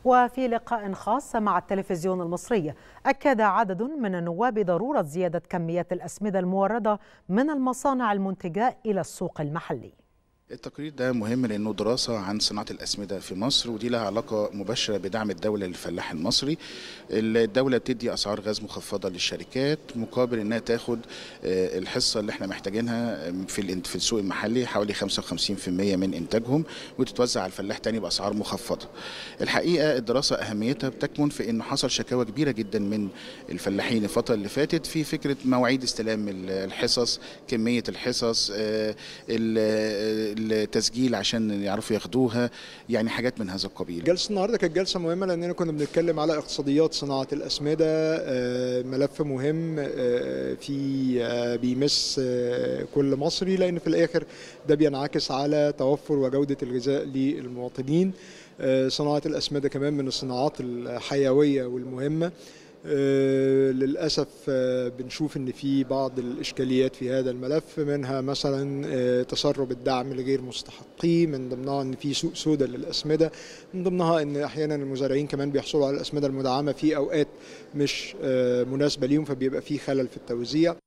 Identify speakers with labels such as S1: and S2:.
S1: وفي لقاء خاص مع التلفزيون المصري أكد عدد من النواب ضرورة زيادة كميات الأسمدة الموردة من المصانع المنتجة إلى السوق المحلي
S2: التقرير ده مهم لانه دراسه عن صناعه الاسمده في مصر ودي لها علاقه مباشره بدعم الدوله للفلاح المصري. الدوله بتدي اسعار غاز مخفضه للشركات مقابل انها تاخد الحصه اللي احنا محتاجينها في في السوق المحلي حوالي 55% من انتاجهم وتتوزع على الفلاح تاني باسعار مخفضه. الحقيقه الدراسه اهميتها بتكمن في ان حصل شكاوى كبيره جدا من الفلاحين الفتره اللي فاتت في فكره مواعيد استلام الحصص، كميه الحصص، التسجيل عشان يعرفوا ياخدوها يعني حاجات من هذا القبيل
S3: جلسه النهارده كانت جلسه مهمه لاننا كنا بنتكلم على اقتصاديات صناعه الاسمده ملف مهم في بيمس كل مصري لان في الاخر ده بينعكس على توفر وجوده الغذاء للمواطنين صناعه الاسمده كمان من الصناعات الحيويه والمهمه آه للأسف آه بنشوف أن في بعض الإشكاليات في هذا الملف منها مثلا آه تسرب الدعم لغير مستحقيه من ضمنها أن في سوق سوداء للأسمدة من ضمنها أن أحيانا المزارعين كمان بيحصلوا على الأسمدة المدعمة في أوقات مش مناسبة ليهم فبيبقى في خلل في التوزيع